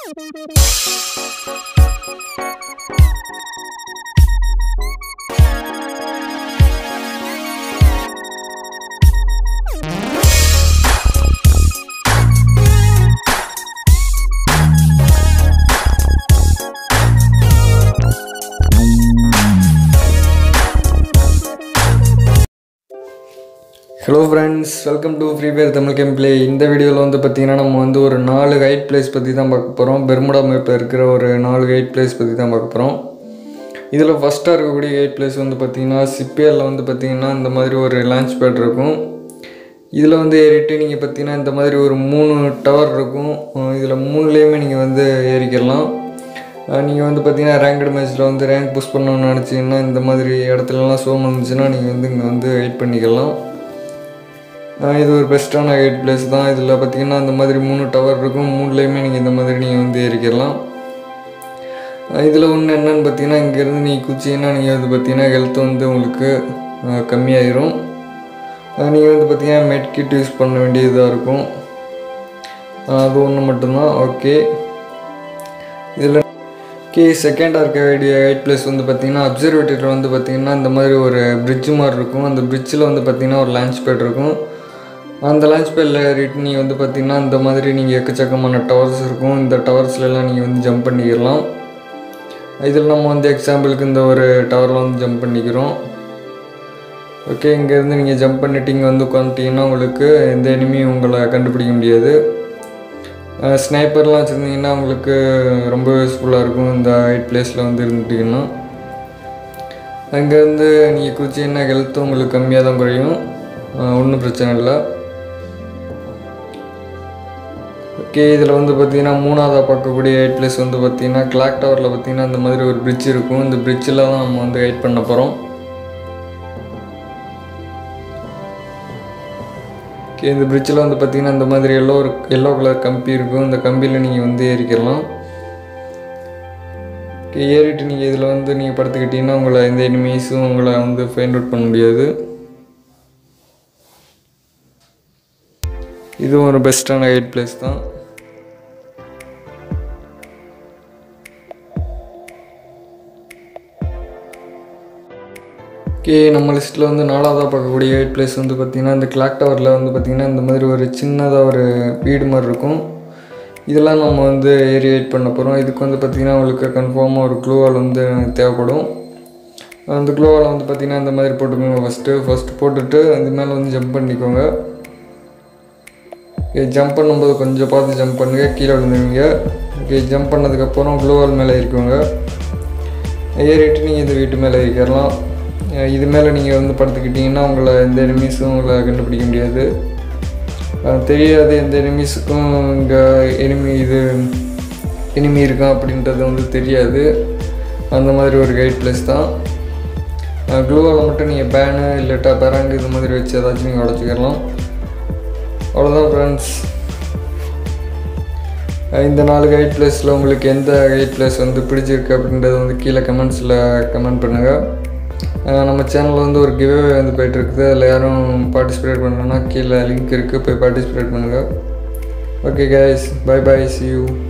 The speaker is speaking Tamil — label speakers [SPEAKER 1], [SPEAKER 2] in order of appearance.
[SPEAKER 1] hello friends welcome to Free Fire Tamil game play இந்த வீடியோவில் வந்து பார்த்திங்கன்னா நம்ம வந்து ஒரு நாலு கைட் பிளேஸ் பற்றி தான் பார்க்க போகிறோம் பெர்முடா மேப்பில் இருக்கிற ஒரு நாலு கைட் பிளேஸ் பற்றி தான் பார்க்க போகிறோம் இதில் ஃபஸ்ட்டாக இருக்கக்கூடிய கைட் பிளேஸ் வந்து பார்த்திங்கன்னா சிப்பியரில் வந்து பார்த்திங்கன்னா இந்த மாதிரி ஒரு லான்ச் பேட் இருக்கும் இதில் வந்து ஏறிட்டு நீங்கள் பார்த்தீங்கன்னா இந்த மாதிரி ஒரு மூணு டவர் இருக்கும் இதில் மூணுலேயுமே நீங்கள் வந்து ஏறிக்கலாம் நீங்கள் வந்து பார்த்தீங்கன்னா ரேங்க்டு மேட்ச்சில் வந்து ரேங்க் புஷ் பண்ணணும்னு நினச்சிங்கன்னா இந்த மாதிரி இடத்துலலாம் சோம் இருந்துச்சுன்னா நீங்கள் வந்து இங்கே வந்து வெயிட் பண்ணிக்கலாம் ஆஹ் இது ஒரு பெஸ்ட்டான கைட் பிளேஸ் தான் இதில் பார்த்தீங்கன்னா இந்த மாதிரி மூணு டவர் இருக்கும் மூணுலேயுமே நீங்கள் இந்த மாதிரி நீங்கள் வந்து ஏறிக்கலாம் இதில் ஒன்று என்னன்னு பார்த்தீங்கன்னா இங்கேருந்து நீங்கள் குச்சிங்கன்னா நீங்கள் வந்து பார்த்தீங்கன்னா ஹெல்த் வந்து உங்களுக்கு ஆஹ் கம்மியாயிரும் நீங்கள் வந்து பார்த்தீங்கன்னா மெட் கிட் யூஸ் பண்ண வேண்டியதாக இருக்கும் ஆஹ் அது ஒன்று மட்டும்தான் ஓகே இதில் ஓகே செகண்டாக இருக்க வேண்டிய கைட் பிளேஸ் வந்து பார்த்தீங்கன்னா அப்சர்வேட்டரியில் வந்து பார்த்தீங்கன்னா இந்த மாதிரி ஒரு பிரிட்ஜ் மாதிரி இருக்கும் அந்த பிரிட்ஜில் வந்து பார்த்தீங்கன்னா ஒரு லான்ச் பேட் இருக்கும் அந்த லான்ச் பேடில் ஏறிட்டு நீங்கள் வந்து பார்த்தீங்கன்னா இந்த மாதிரி நீங்கள் எக்கச்சக்கமான டவர்ஸ் இருக்கும் இந்த டவர்ஸ்லாம் நீங்கள் வந்து ஜம்ப் பண்ணிக்கலாம் இதில் நம்ம வந்து எக்ஸாம்பிளுக்கு இந்த ஒரு டவரில் வந்து ஜம்ப் பண்ணிக்கிறோம் ஓகே இங்கேருந்து நீங்கள் ஜம்ப் பண்ணிட்டு இங்கே வந்து உட்காந்துட்டிங்கன்னா உங்களுக்கு எந்த எனிமியும் உங்களை கண்டுபிடிக்க முடியாது ஸ்னைப்பர்லாம் வச்சுருந்தீங்கன்னா உங்களுக்கு ரொம்ப யூஸ்ஃபுல்லாக இருக்கும் இந்த ஹைட் பிளேஸில் வந்து இருந்துட்டிங்கன்னா அங்கேருந்து நீங்கள் குச்சின்னா ஹெல்த்தும் உங்களுக்கு கம்மியாக தான் குறையும் ஒன்றும் பிரச்சனை இல்லை ஓகே இதில் வந்து பார்த்தீங்கன்னா மூணாவதாக பார்க்கக்கூடிய ஹைட் பிளேஸ் வந்து பார்த்தீங்கன்னா கிளாக் டவரில் பார்த்தீங்கன்னா இந்த மாதிரி ஒரு பிரிட்ஜ் இருக்கும் இந்த பிரிட்ஜில் தான் நம்ம வந்து ஹைட் பண்ண போகிறோம் ஓகே இந்த பிரிட்ஜில் வந்து பார்த்தீங்கன்னா இந்த மாதிரி எல்லோ எல்லோ கலர் கம்பி இருக்கும் இந்த கம்பியில் நீங்கள் வந்து ஏறிக்கலாம் ஓகே ஏறிட்டு நீங்கள் இதில் வந்து நீங்கள் படுத்துக்கிட்டீங்கன்னா உங்களை எந்த எனிமீஸும் உங்களை வந்து ஃபைண்ட் அவுட் பண்ண முடியாது இதுவும் ஒரு பெஸ்ட்டான கைட் பிளேஸ் தான் ஓகே நம்ம லிஸ்ட்டில் வந்து நாலாவதாக பார்க்கக்கூடிய கைட் பிளேஸ் வந்து பார்த்திங்கன்னா இந்த கிளாக் டவரில் வந்து பார்த்திங்கன்னா இந்த மாதிரி ஒரு சின்னதாக ஒரு வீடு மாதிரி இருக்கும் இதெல்லாம் நம்ம வந்து ஏறி வெயிட் பண்ண போகிறோம் இதுக்கு வந்து பார்த்திங்கன்னா உங்களுக்கு கன்ஃபார்மாக ஒரு க்ளூவால் வந்து தேவைப்படும் அந்த க்ளூவால் வந்து பார்த்திங்கன்னா இந்த மாதிரி போட்டுக்கோங்க ஃபஸ்ட்டு ஃபஸ்ட்டு போட்டுட்டு இது மேலே வந்து ஜம்ப் பண்ணிக்கோங்க ஓகே ஜம்ப் பண்ணும்போது கொஞ்சம் பார்த்து ஜம்ப் பண்ணுங்க கீழே விழுந்துருவீங்க ஓகே ஜம்ப் பண்ணதுக்கப்புறம் க்ளோவால் மேலே ஏறிக்கோங்க ஏறிட்டு நீங்கள் இந்த வீட்டு மேலே ஏறிக்கிறலாம் அஹ் இது மேலே நீங்கள் வந்து படுத்துக்கிட்டிங்கன்னா உங்களை எந்த எனிமீஸும் உங்களை கண்டுபிடிக்க முடியாது அஹ் தெரியாது எந்த எனிமீஸுக்கும் இங்கே எனிமி இது எனிமி இருக்கான் அப்படின்றது வந்து தெரியாது அந்த மாதிரி ஒரு கைட் பிளேஸ் தான் க்ளூவால் மட்டும் நீங்கள் பேனு இல்லாட்டா பெராங்கு இது மாதிரி வச்சு ஏதாச்சும் நீங்கள் உடச்சிக்கிறலாம் அவ்வளோதான் ஃப்ரெண்ட்ஸ் இந்த நாலு கைட் பிளேஸில் உங்களுக்கு எந்த கைட் பிளேஸ் வந்து பிடிச்சிருக்கு அப்படின்றத வந்து கீழே கமெண்ட்ஸில் கமெண்ட் பண்ணுங்கள் நம்ம சேனலில் வந்து ஒரு கிவ்வே வந்து போயிட்டுருக்குது அதில் யாரும் பார்ட்டிசிபேட் பண்ணணுன்னா கீழே லிங்க் இருக்குது போய் பார்ட்டிசிபேட் பண்ணுங்கள் okay guys bye bye see you